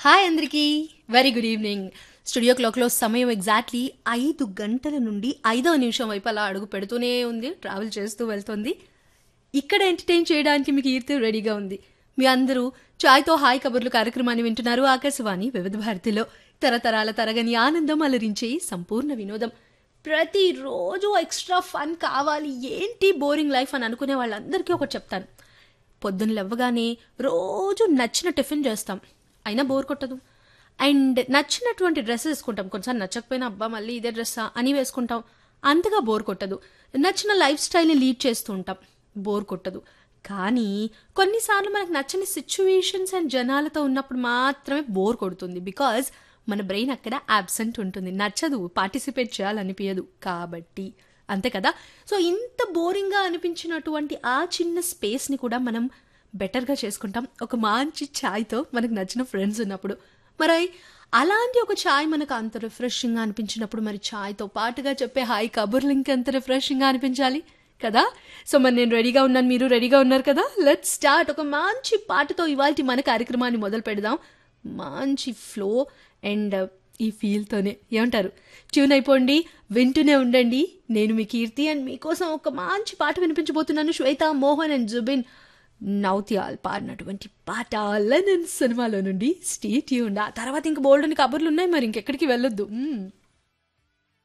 Hi అందరికీ very good evening studio క్లాక్లో సమయం ఎగ్జాక్ట్లీ ఐదు గంటల నుండి ఐదవ నిమిషం వైపు అలా అడుగు పెడుతూనే ఉంది ట్రావెల్ చేస్తూ వెళ్తుంది ఇక్కడ ఎంటర్టైన్ చేయడానికి మీకు ఈర్తి రెడీగా ఉంది మీ అందరూ చాయ్తో హాయ్ కబుర్లు కార్యక్రమాన్ని వింటున్నారు ఆకాశవాణి వివిధ భారతిలో తరతరాల తరగని ఆనందం అలరించే సంపూర్ణ వినోదం ప్రతిరోజు ఎక్స్ట్రా ఫన్ కావాలి ఏంటి బోరింగ్ లైఫ్ అని అనుకునే వాళ్ళందరికీ ఒకటి చెప్తాను పొద్దున్న లేవగానే రోజు నచ్చిన టిఫిన్ చేస్తాం అయినా బోర్ కొట్టదు అండ్ నచ్చినటువంటి డ్రెస్ వేసుకుంటాం కొంచెం నచ్చకపోయినా అబ్బా మళ్ళీ ఇదే డ్రెస్సా అని వేసుకుంటాం అంతగా బోర్ కొట్టదు నచ్చిన లైఫ్ స్టైల్ని లీడ్ చేస్తూ ఉంటాం బోర్ కొట్టదు కానీ కొన్నిసార్లు మనకు నచ్చని సిచ్యువేషన్స్ అండ్ జనాలతో ఉన్నప్పుడు మాత్రమే బోర్ కొడుతుంది బికాజ్ మన బ్రెయిన్ అక్కడ అబ్సెంట్ ఉంటుంది నచ్చదు పార్టిసిపేట్ చేయాలనిపించదు కాబట్టి అంతే కదా సో ఇంత బోరింగ్గా అనిపించినటువంటి ఆ చిన్న స్పేస్ని కూడా మనం బెటర్గా చేసుకుంటాం ఒక మంచి ఛాయ్తో మనకు నచ్చిన ఫ్రెండ్స్ ఉన్నప్పుడు మరి అలాంటి ఒక ఛాయ్ మనకు అంత రిఫ్రెషింగ్గా అనిపించినప్పుడు మరి ఛాయ్తో పాటుగా చెప్పే హాయ్ కబుర్లు ఇంకెంత రిఫ్రెషింగ్గా అనిపించాలి కదా సో మరి నేను రెడీగా ఉన్నాను మీరు రెడీగా ఉన్నారు కదా లెట్ స్టార్ట్ ఒక మంచి పాటతో ఇవాళ మన కార్యక్రమాన్ని మొదలు పెడదాం మంచి ఫ్లో అండ్ ఈ ఫీల్తోనే ఏమంటారు ట్యూన్ అయిపోండి వింటూనే ఉండండి నేను మీ కీర్తి అండ్ మీకోసం ఒక మంచి పాట వినిపించబోతున్నాను శ్వేత మోహన్ అండ్ జుబిన్ నౌతియాల్ పాడినటువంటి పాట లెనన్ సినిమాలో నుండి స్టే ట్యూన్ ఆ తర్వాత ఇంక బోల్డ్ కబుర్లు ఉన్నాయి మరి ఇంకెక్కడికి వెళ్ళొద్దు మ్మ్.